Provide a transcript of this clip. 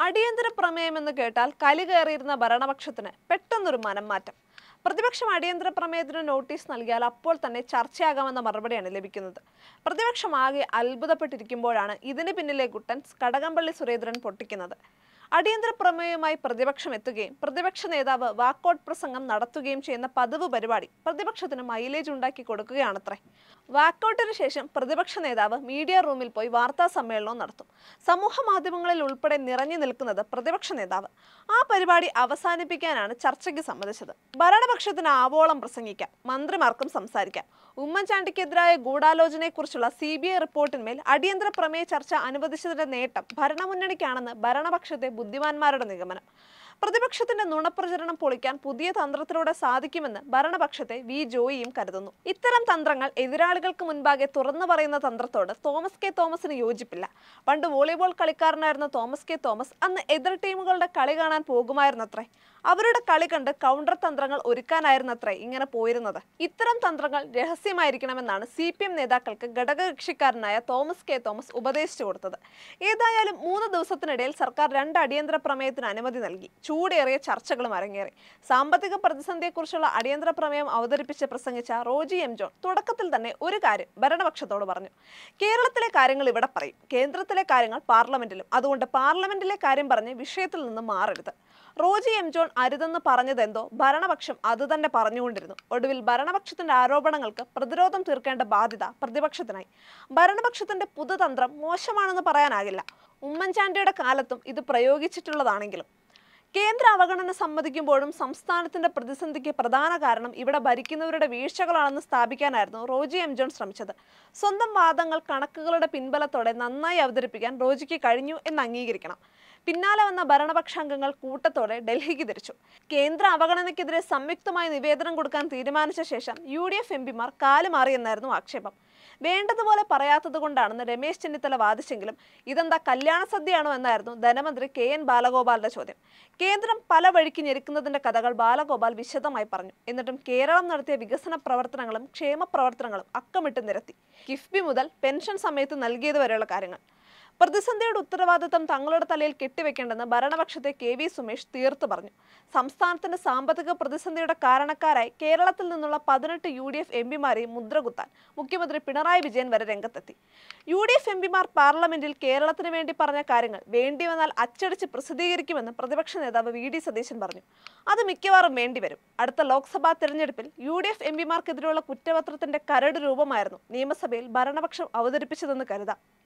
അടിയന്തര പ്രമേയം എന്ന് കേട്ടാൽ കലി കയറിയിരുന്ന ഭരണപക്ഷത്തിന് പെട്ടെന്നൊരു മനം മാറ്റം പ്രതിപക്ഷം അടിയന്തര പ്രമേയത്തിന് നോട്ടീസ് നൽകിയാൽ അപ്പോൾ തന്നെ ചർച്ചയാകാമെന്ന മറുപടിയാണ് ലഭിക്കുന്നത് പ്രതിപക്ഷം ആകെ അത്ഭുതപ്പെട്ടിരിക്കുമ്പോഴാണ് ഇതിന് പിന്നിലെ കുട്ടൻ കടകംപള്ളി സുരേന്ദ്രൻ പൊട്ടിക്കുന്നത് അടിയന്തര പ്രമേയവുമായി പ്രതിപക്ഷം എത്തുകയും പ്രതിപക്ഷ നേതാവ് വാക്കൌട്ട് പ്രസംഗം നടത്തുകയും ചെയ്യുന്ന പതിവ് പരിപാടി പ്രതിപക്ഷത്തിന് മൈലേജ് ഉണ്ടാക്കി കൊടുക്കുകയാണത്രേ വാക്കൌട്ടിന് ശേഷം പ്രതിപക്ഷ നേതാവ് മീഡിയ റൂമിൽ പോയി വാർത്താ സമ്മേളനവും നടത്തും സമൂഹ മാധ്യമങ്ങളിൽ ഉൾപ്പെടെ നിറഞ്ഞു നിൽക്കുന്നത് പ്രതിപക്ഷ നേതാവ് ആ പരിപാടി അവസാനിപ്പിക്കാനാണ് ചർച്ചയ്ക്ക് സമ്മതിച്ചത് ഭരണപക്ഷത്തിന് ആവോളം പ്രസംഗിക്കാം മന്ത്രിമാർക്കും സംസാരിക്കാം ഉമ്മൻചാണ്ടിക്കെതിരായ ഗൂഢാലോചനയെക്കുറിച്ചുള്ള സി ബി ഐ റിപ്പോർട്ടിന്മേൽ അടിയന്തര പ്രമേയ ചർച്ച അനുവദിച്ചതിന്റെ നേട്ടം ഭരണമുന്നണിക്കാണെന്ന് ഭരണപക്ഷത്തെ ബുദ്ധിമാന്മാരുടെ നിഗമനം പ്രതിപക്ഷത്തിന്റെ നുണപ്രചരണം പൊളിക്കാൻ പുതിയ തന്ത്രത്തിലൂടെ സാധിക്കുമെന്ന് ഭരണപക്ഷത്തെ വി ജോയിയും കരുതുന്നു ഇത്തരം തന്ത്രങ്ങൾ എതിരാളികൾക്ക് മുൻപാകെ തുറന്നു പറയുന്ന തന്ത്രത്തോട് തോമസ് കെ തോമസിന് യോജിപ്പില്ല പണ്ട് വോളിബോൾ കളിക്കാരനായിരുന്ന തോമസ് കെ തോമസ് അന്ന് എതിർ ടീമുകളുടെ കളി കാണാൻ പോകുമായിരുന്നത്രേ അവരുടെ കളി കണ്ട് കൗണ്ടർ തന്ത്രങ്ങൾ ഒരുക്കാനായിരുന്നത്രേ ഇങ്ങനെ പോയിരുന്നത് ഇത്തരം തന്ത്രങ്ങൾ രഹസ്യമായിരിക്കണമെന്നാണ് സി പി എം നേതാക്കൾക്ക് ഘടകകക്ഷിക്കാരനായ തോമസ് കെ തോമസ് ഉപദേശിച്ചു കൊടുത്തത് ഏതായാലും മൂന്ന് ദിവസത്തിനിടയിൽ സർക്കാർ രണ്ട് അടിയന്തര പ്രമേയത്തിന് അനുമതി നൽകി ചൂടേറിയ ചർച്ചകളും അരങ്ങേറി സാമ്പത്തിക പ്രതിസന്ധിയെക്കുറിച്ചുള്ള അടിയന്തര പ്രമേയം അവതരിപ്പിച്ച് പ്രസംഗിച്ച റോജി എം ജോൺ തുടക്കത്തിൽ തന്നെ ഒരു കാര്യം ഭരണപക്ഷത്തോട് പറഞ്ഞു കേരളത്തിലെ കാര്യങ്ങൾ ഇവിടെ പറയും കേന്ദ്രത്തിലെ കാര്യങ്ങൾ പാർലമെന്റിലും അതുകൊണ്ട് പാർലമെന്റിലെ കാര്യം പറഞ്ഞ് വിഷയത്തിൽ നിന്ന് മാറരുത് റോജി എം ജോൺ അരുതെന്ന് പറഞ്ഞതെന്തോ ഭരണപക്ഷം അതുതന്നെ പറഞ്ഞുകൊണ്ടിരുന്നു ഒടുവിൽ ഭരണപക്ഷത്തിന്റെ ആരോപണങ്ങൾക്ക് പ്രതിരോധം തീർക്കേണ്ട ബാധ്യത പ്രതിപക്ഷത്തിനായി ഭരണപക്ഷത്തിന്റെ പുതുതന്ത്രം മോശമാണെന്ന് പറയാനാകില്ല ഉമ്മൻചാണ്ടിയുടെ കാലത്തും ഇത് പ്രയോഗിച്ചിട്ടുള്ളതാണെങ്കിലും കേന്ദ്ര അവഗണന സമ്മതിക്കുമ്പോഴും സംസ്ഥാനത്തിന്റെ പ്രതിസന്ധിക്ക് പ്രധാന കാരണം ഇവിടെ ഭരിക്കുന്നവരുടെ വീഴ്ചകളാണെന്ന് സ്ഥാപിക്കാനായിരുന്നു റോജി എം ജോൺ ശ്രമിച്ചത് സ്വന്തം വാദങ്ങൾ കണക്കുകളുടെ പിൻബലത്തോടെ നന്നായി അവതരിപ്പിക്കാൻ റോജിക്ക് കഴിഞ്ഞു എന്ന് അംഗീകരിക്കണം പിന്നാലെ വന്ന ഭരണപക്ഷാംഗങ്ങൾ കൂട്ടത്തോടെ ഡൽഹിക്ക് തിരിച്ചു കേന്ദ്ര അവഗണനയ്ക്കെതിരെ സംയുക്തമായി നിവേദനം കൊടുക്കാൻ തീരുമാനിച്ച ശേഷം യു ഡി എഫ് എം പിമാർ കാലുമാറിയെന്നായിരുന്നു ആക്ഷേപം വേണ്ടതുപോലെ പറയാത്തത് കൊണ്ടാണെന്ന് രമേശ് ചെന്നിത്തല വാദിച്ചെങ്കിലും ഇതെന്താ കല്യാണ സദ്യയാണോ എന്നായിരുന്നു ധനമന്ത്രി കെ എൻ ബാലഗോപാലിന്റെ ചോദ്യം കേന്ദ്രം പല വഴിക്ക് ഞെരുക്കുന്നതിന്റെ കഥകൾ ബാലഗോപാൽ വിശദമായി പറഞ്ഞു എന്നിട്ടും കേരളം നടത്തിയ വികസന പ്രവർത്തനങ്ങളും ക്ഷേമ പ്രവർത്തനങ്ങളും അക്കമിട്ട് നിരത്തി കിഫ്ബി മുതൽ പെൻഷൻ സമയത്ത് നൽകിയത് വരെയുള്ള കാര്യങ്ങൾ പ്രതിസന്ധിയുടെ ഉത്തരവാദിത്തം തങ്ങളുടെ തലയിൽ കെട്ടിവെക്കേണ്ടെന്ന് ഭരണപക്ഷത്തെ കെ വി സുമേഷ് തീർത്തു പറഞ്ഞു സംസ്ഥാനത്തിന്റെ സാമ്പത്തിക പ്രതിസന്ധിയുടെ കാരണക്കാരായി കേരളത്തിൽ നിന്നുള്ള പതിനെട്ട് യു ഡി എഫ് എം പിമാരെയും മുദ്രകുത്താൻ മുഖ്യമന്ത്രി പിണറായി വിജയൻ വരെ രംഗത്തെത്തി യു ഡി എഫ് എം പിമാർ പാർലമെന്റിൽ കേരളത്തിന് വേണ്ടി പറഞ്ഞ കാര്യങ്ങൾ വേണ്ടി വന്നാൽ അച്ചടിച്ച് പ്രസിദ്ധീകരിക്കുമെന്ന് പ്രതിപക്ഷ നേതാവ് വി ഡി സതീശൻ പറഞ്ഞു അത് മിക്കവാറും വേണ്ടിവരും അടുത്ത ലോക്സഭാ തെരഞ്ഞെടുപ്പിൽ യു ഡി എഫ് എം പിമാർക്കെതിരെയുള്ള കുറ്റപത്രത്തിന്റെ കരട് രൂപമായിരുന്നു നിയമസഭയിൽ ഭരണപക്ഷം അവതരിപ്പിച്ചതെന്ന് കരുതാം